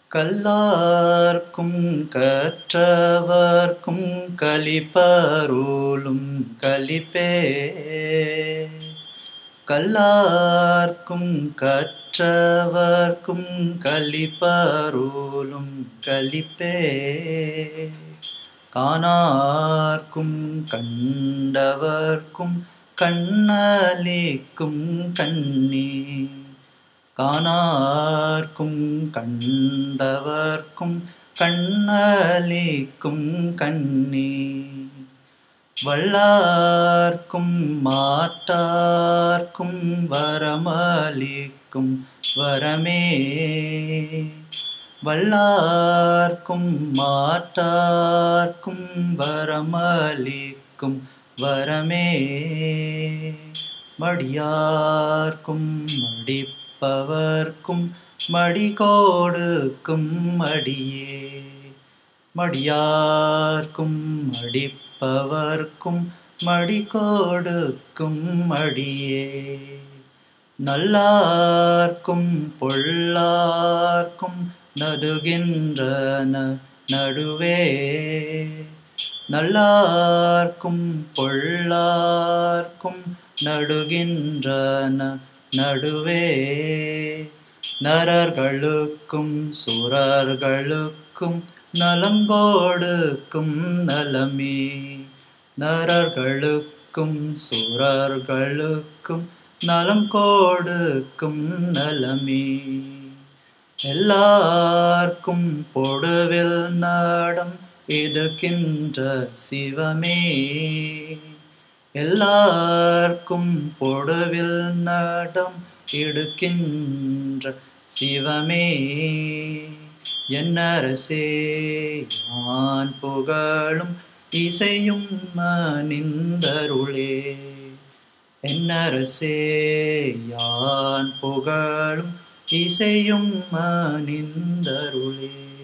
கல்லார்க்கும் கற்றவர்க்கும் கலிப்பருளும் கலிப்பே கல்லார்க்கும் கற்றவர்க்கும் கலிப்பருளும் கலிப்பே காணார்க்கும் கண்டவர்க்கும் கண்ணலிக்கும் கண்ணி காணார்க்கும் கண்டவர்க்கும் கண்ணலிக்கும் கண்ணி வல்லார்க்கும் மாட்டார்க்கும் வரமளிக்கும் வரமே வல்லார்க்கும் மாட்டார்க்கும் வரமளிக்கும் வரமே மடியார்க்கும் மடிப்பவர்க்கும் மடிகோடுக்கும் மடியே மடியார்க்கும் மடிப்பவர்க்கும் மடிகோடுக்கும் மடியே நல்லார்க்கும் பொல்லார்க்கும் நடுகின்றன நடுவே நல்லார்க்கும் பொல்லார்க்கும் நடுகின்றன நடுவே நரர்களுக்கும் சுரர்களுக்கும் நலங்கோடுக்கும் நலமே நரர்களுக்கும் சுரர்களுக்கும் நலங்கோடுக்கும் நலமே எல்லார்க்கும் பொடுவில் நாடம் எடுக்கின்ற சிவமே எல்லார்க்கும் பொடுவில் நாடம் எடுக்கின்ற சிவமே என்னரசே யான் புகழும் இசையும் மனிந்தருளே என்னரசே யான் புகழும் இசையும் மனிந்தருளே